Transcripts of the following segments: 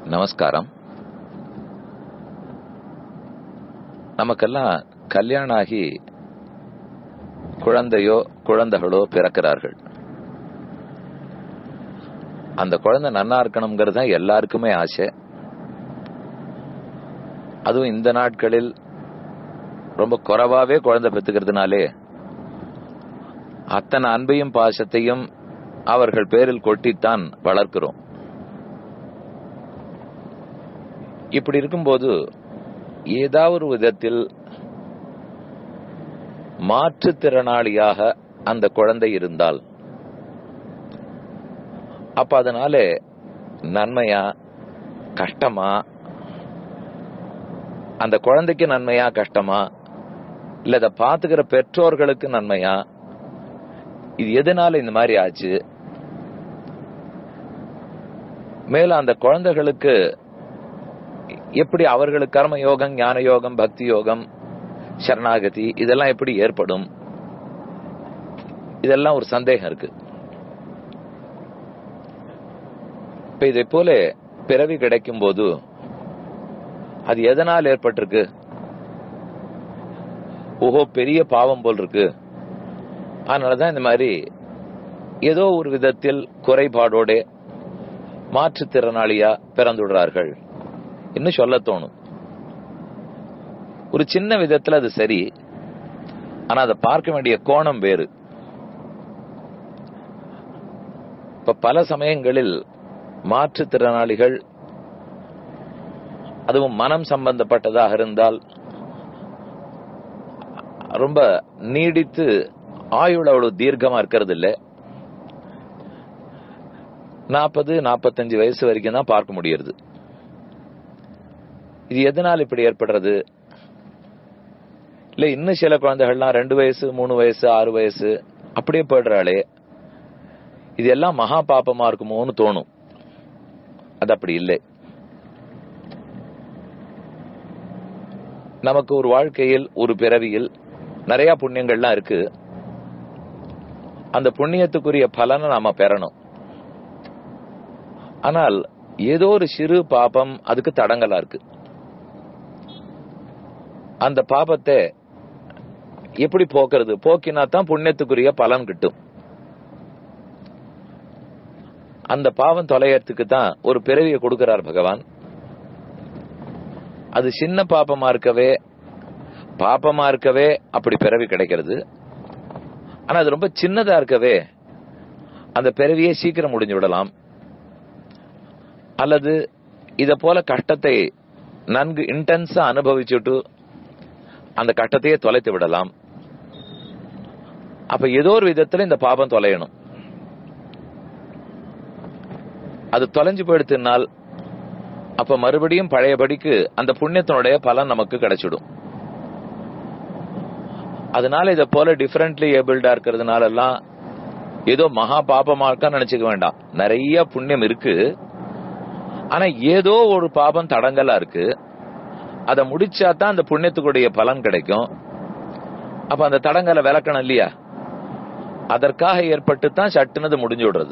நமஸ்காரம் நமக்கெல்லாம் கல்யாணம் ஆகி குழந்தையோ குழந்தைகளோ பிறக்கிறார்கள் அந்த குழந்தை நன்னா இருக்கணுங்கிறது தான் எல்லாருக்குமே ஆசை அதுவும் இந்த நாட்களில் ரொம்ப குறைவாவே குழந்தை பெற்றுக்கிறதுனாலே அத்தனை அன்பையும் பாசத்தையும் அவர்கள் பேரில் கொட்டித்தான் வளர்க்கிறோம் இப்படி இருக்கும்போது ஏதாவது ஒரு விதத்தில் மாற்றுத்திறனாளியாக அந்த குழந்தை இருந்தால் அப்ப அதனால நன்மையா கஷ்டமா அந்த குழந்தைக்கு நன்மையா கஷ்டமா இல்ல இதை பாத்துக்கிற பெற்றோர்களுக்கு நன்மையா இது எதனால இந்த மாதிரி ஆச்சு மேலும் அந்த குழந்தைகளுக்கு எப்படி அவர்களுக்கு கர்ம யோகம் ஞான யோகம் பக்தி யோகம் சரணாகதி இதெல்லாம் எப்படி ஏற்படும் இதெல்லாம் ஒரு சந்தேகம் இருக்கு இப்ப இதை போல பிறவி கிடைக்கும் போது அது எதனால் ஏற்பட்டிருக்கு ஓஹோ பெரிய பாவம் போல் இருக்கு அதனாலதான் இந்த மாதிரி ஏதோ ஒரு விதத்தில் குறைபாடோட மாற்றுத்திறனாளியா பிறந்துடுறார்கள் இன்னும் சொல்ல தோணும் ஒரு சின்ன விதத்துல அது சரி ஆனா அதை பார்க்க வேண்டிய கோணம் வேறு இப்ப பல சமயங்களில் மாற்றுத்திறனாளிகள் அதுவும் மனம் சம்பந்தப்பட்டதாக இருந்தால் ரொம்ப நீடித்து ஆயுள் அவ்வளவு தீர்க்கமா இருக்கிறது இல்ல நாற்பது நாற்பத்தஞ்சு வயசு வரைக்கும் தான் பார்க்க முடியுது இது எதனால் இப்படி ஏற்படுறது இல்ல இன்னும் சில குழந்தைகள்லாம் ரெண்டு வயசு மூணு வயசு ஆறு வயசு அப்படியே போயிடுறாளே இது எல்லாம் மகா பாப்பமா இருக்குமோன்னு தோணும் அது அப்படி இல்லை நமக்கு ஒரு வாழ்க்கையில் ஒரு பிறவியில் நிறைய புண்ணியங்கள்லாம் இருக்கு அந்த புண்ணியத்துக்குரிய பலனை நாம பெறணும் ஆனால் ஏதோ ஒரு சிறு பாபம் அதுக்கு தடங்கலா இருக்கு அந்த பாபத்தை எப்படி போக்குறது போக்கினா தான் புண்ணியத்துக்குரிய பலன் கிட்டும் அந்த பாவம் தொலையறதுக்கு தான் ஒரு பிறவியை கொடுக்கிறார் பகவான் அது சின்ன பாப்பமா இருக்கவே பாப்பமா இருக்கவே அப்படி பிறவி கிடைக்கிறது ஆனா அது ரொம்ப சின்னதா இருக்கவே அந்த பிறவியை சீக்கிரம் முடிஞ்சு விடலாம் அல்லது இத போல கஷ்டத்தை நன்கு இன்டென்ஸா அனுபவிச்சுட்டு அந்த கட்டத்தையே தொலைத்து விடலாம் அப்ப ஏதோ ஒரு விதத்துல இந்த பாபம் தொலையணும் அது தொலைஞ்சு போயிடுத்துனால் அப்ப மறுபடியும் பழையபடிக்கு அந்த புண்ணியத்தினுடைய பலன் நமக்கு கிடைச்சிடும் அதனால இத போல டிஃபரெண்ட்லி ஏபிள்டா இருக்கிறதுனால எல்லாம் ஏதோ மகா பாபமா இருக்கா நினைச்சுக்க வேண்டாம் நிறைய புண்ணியம் இருக்கு ஆனா ஏதோ ஒரு பாபம் தடங்கலா இருக்கு அதை முடிச்சா தான் அந்த புண்ணியத்துக்குடைய பலன் கிடைக்கும் அப்ப அந்த தடங்கலை விளக்கணும் இல்லையா அதற்காக ஏற்பட்டு தான் சட்டுனது முடிஞ்சு விடுறது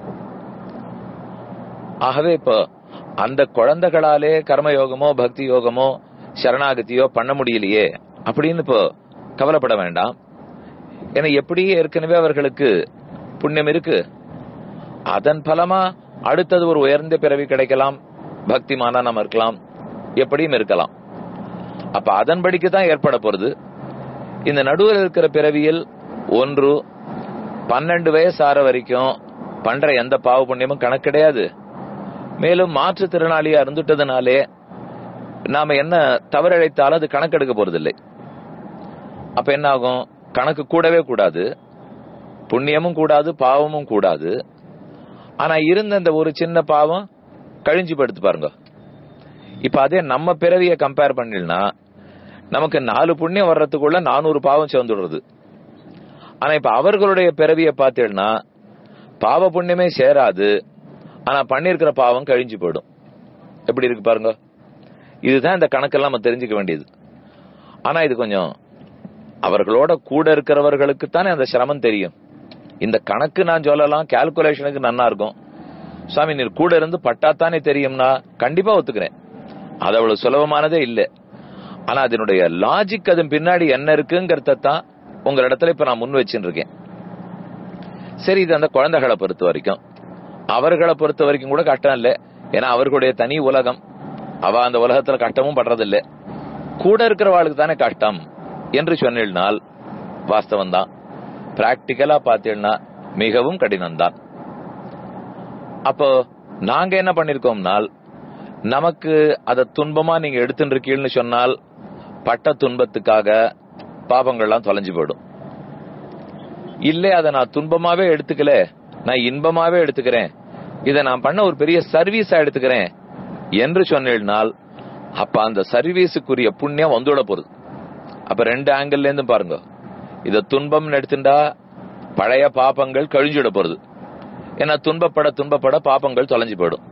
ஆகவே இப்போ அந்த குழந்தைகளாலே கர்மயோகமோ பக்தி யோகமோ சரணாகதியோ பண்ண முடியலையே அப்படின்னு இப்போ கவலைப்பட வேண்டாம் ஏன்னா எப்படி ஏற்கனவே அவர்களுக்கு புண்ணியம் இருக்கு அதன் பலமா அடுத்தது ஒரு உயர்ந்த பிறவி கிடைக்கலாம் பக்திமானா நம்ம இருக்கலாம் எப்படியும் இருக்கலாம் அப்ப அதன்படிக்கு தான் ஏற்பட போறது இந்த நடுவில் இருக்கிற பிறவியில் ஒன்று பன்னெண்டு வயசு ஆற வரைக்கும் பண்ற எந்த பாவ புண்ணியமும் கணக்கு கிடையாது மேலும் மாற்றுத்திறனாளியா இருந்துட்டதுனாலே நாம என்ன தவறழைத்தாலும் அது கணக்கெடுக்க போறதில்லை அப்ப என்ன ஆகும் கணக்கு கூடவே கூடாது புண்ணியமும் கூடாது பாவமும் கூடாது ஆனா இருந்த இந்த ஒரு சின்ன பாவம் கழிஞ்சு படுத்து பாருங்க இப்ப அதே நம்ம பிறவிய கம்பேர் பண்ணினா நமக்கு நாலு புண்ணியம் வர்றதுக்குள்ள நானூறு பாவம் சேர்ந்துடுறது ஆனா இப்ப அவர்களுடைய பிறவிய பார்த்தீங்கன்னா பாவ புண்ணியமே சேராது ஆனா பண்ணிருக்கிற பாவம் கழிஞ்சு போயிடும் எப்படி இருக்கு பாருங்க இதுதான் இந்த கணக்கெல்லாம் நம்ம தெரிஞ்சுக்க வேண்டியது ஆனா இது கொஞ்சம் அவர்களோட கூட இருக்கிறவர்களுக்கு தானே அந்த சிரமம் தெரியும் இந்த கணக்கு நான் சொல்லலாம் கால்குலேஷனுக்கு நன்னா இருக்கும் சுவாமி நீர் கூட இருந்து பட்டாத்தானே தெரியும்னா கண்டிப்பா ஒத்துக்கிறேன் அது அவ்வளவு சுலபமானதே இல்லை ஆனா அதனுடைய லாஜிக் அதன் பின்னாடி என்ன இருக்குங்கிறத தான் உங்க இடத்துல இப்ப நான் முன் வச்சுட்டு இருக்கேன் சரி இது அந்த குழந்தைகளை பொறுத்த வரைக்கும் அவர்களை பொறுத்த வரைக்கும் கூட கஷ்டம் இல்லை ஏன்னா அவர்களுடைய தனி உலகம் அவ அந்த உலகத்துல கஷ்டமும் படுறதில்லை கூட இருக்கிறவாளுக்கு தானே கஷ்டம் என்று சொன்னால் வாஸ்தவம் தான் பிராக்டிக்கலா பார்த்தீங்கன்னா மிகவும் கடினம்தான் அப்போ நாங்க என்ன பண்ணிருக்கோம்னால் நமக்கு அத துன்பமா நீங்க எடுத்துட்டு இருக்கீங்கன்னு சொன்னால் பட்ட துன்பத்துக்காக பாபங்கள்லாம் தொலைஞ்சு போயிடும் இல்ல அதை நான் துன்பமாவே எடுத்துக்கல நான் இன்பமாவே எடுத்துக்கிறேன் இதை நான் பண்ண ஒரு பெரிய சர்வீஸா எடுத்துக்கிறேன் என்று சொன்னால் அப்ப அந்த சர்வீஸுக்குரிய புண்ணியம் வந்துட போகுது அப்ப ரெண்டு ஆங்கிள் இருந்து பாருங்க இத துன்பம்னு எடுத்துட்டா பழைய பாப்பங்கள் கழிஞ்சிட போறது ஏன்னா துன்பப்பட துன்பப்பட பாப்பங்கள் தொலைஞ்சு போயிடும்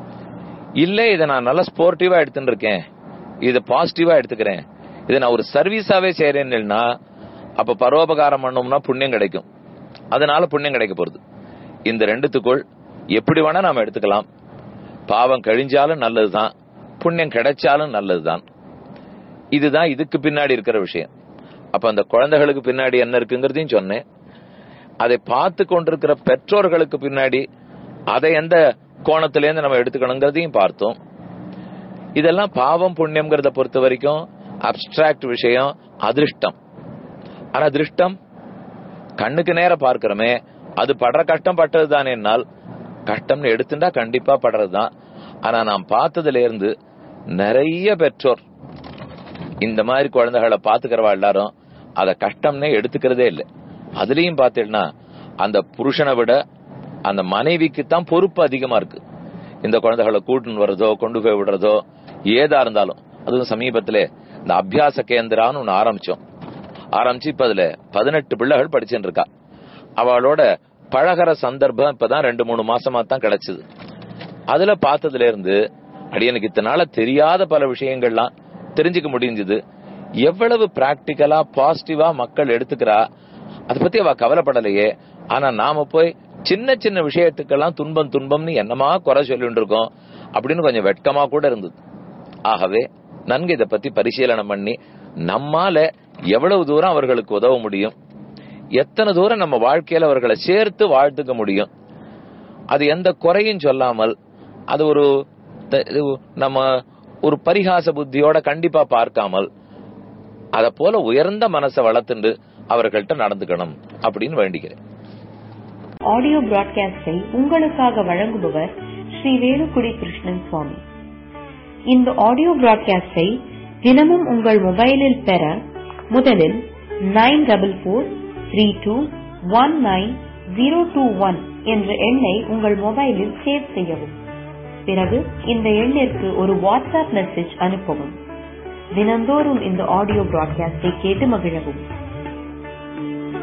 இல்ல இதை நான் நல்லா ஸ்போர்ட்டிவா எடுத்துட்டு இருக்கேன் இதை பாசிட்டிவா எடுத்துக்கிறேன் இதை நான் ஒரு சர்வீஸாவே செய்யறேன்னா அப்ப பரோபகாரம் பண்ணோம்னா புண்ணியம் கிடைக்கும் அதனால புண்ணியம் கிடைக்க போறது இந்த ரெண்டுத்துக்குள் எப்படி வேணா நாம எடுத்துக்கலாம் பாவம் கழிஞ்சாலும் நல்லதுதான் புண்ணியம் கிடைச்சாலும் நல்லதுதான் இதுதான் இதுக்கு பின்னாடி இருக்கிற விஷயம் அப்ப அந்த குழந்தைகளுக்கு பின்னாடி என்ன இருக்குங்கிறதையும் சொன்னேன் அதை பார்த்து கொண்டிருக்கிற பெற்றோர்களுக்கு பின்னாடி அதை எந்த கோணத்திலேருந்து நம்ம எடுத்துக்கணுங்கிறதையும் பார்த்தோம் இதெல்லாம் பாவம் புண்ணியம்ங்கிறத பொறுத்த வரைக்கும் அப்டிராக்ட் விஷயம் அதிருஷ்டம் ஆனா திருஷ்டம் கண்ணுக்கு நேர பார்க்கிறோமே அது படுற கஷ்டம் பட்டது தானே என்னால் கஷ்டம்னு எடுத்துட்டா கண்டிப்பா படுறதுதான் ஆனா நான் பார்த்ததுல இருந்து நிறைய பெற்றோர் இந்த மாதிரி குழந்தைகளை பாத்துக்கிறவா எல்லாரும் அத கஷ்டம்னே எடுத்துக்கிறதே இல்லை அதுலயும் பாத்தீங்கன்னா அந்த புருஷனை விட அந்த மனைவிக்கு தான் பொறுப்பு அதிகமா இருக்கு இந்த குழந்தைகளை கூட்டுன்னு வர்றதோ கொண்டு போய் விடுறதோ ஏதா இருந்தாலும் அதுவும் சமீபத்திலே இந்த அபியாச கேந்திரான்னு ஒண்ணு ஆரம்பிச்சோம் ஆரம்பிச்சு இப்ப அதுல பதினெட்டு பிள்ளைகள் படிச்சுட்டு இருக்கா அவளோட பழகிற சந்தர்ப்பம் இப்பதான் ரெண்டு மூணு மாசமா தான் கிடைச்சது அதுல பார்த்ததுல இருந்து அடியனுக்கு இத்தனால தெரியாத பல விஷயங்கள்லாம் தெரிஞ்சுக்க முடிஞ்சது எவ்வளவு பிராக்டிக்கலா பாசிட்டிவா மக்கள் எடுத்துக்கிறா அதை பத்தி அவ கவலைப்படலையே ஆனா நாம போய் சின்ன சின்ன விஷயத்துக்கெல்லாம் துன்பம் துன்பம்னு என்னமா குறை சொல்லிட்டு இருக்கோம் அப்படின்னு கொஞ்சம் வெட்கமா கூட இருந்தது ஆகவே நன்கு இதை பத்தி பரிசீலனை பண்ணி நம்மால எவ்வளவு தூரம் அவர்களுக்கு உதவ முடியும் எத்தனை தூரம் நம்ம வாழ்க்கையில அவர்களை சேர்த்து வாழ்த்துக்க முடியும் அது எந்த குறையும் சொல்லாமல் அது ஒரு த- இது நம்ம ஒரு பரிகாச புத்தியோட கண்டிப்பா பார்க்காமல் அத போல உயர்ந்த மனசை வளர்த்துண்டு அவர்கள்ட்ட நடந்துக்கணும் அப்படின்னு வேண்டிக்கிறேன் ஆடியோ பிராட்காஸ்டை உங்களுக்காக வழங்குபவர் ஸ்ரீ வேலுக்குடி கிருஷ்ணன் சுவாமி இந்த ஆடியோ பிராட்காஸ்டை தினமும் உங்கள் மொபைலில் பெற முதலில் nine double four three two one nine zero two one என்ற எண்ணை உங்கள் மொபைலில் சேவ் செய்யவும் பிறகு இந்த எண்ணிற்கு ஒரு வாட்ஸ்அப் மெசேஜ் அனுப்பவும் தினந்தோறும் இந்த ஆடியோ பிராட்காஸ்டை கேட்டு மகிழவும்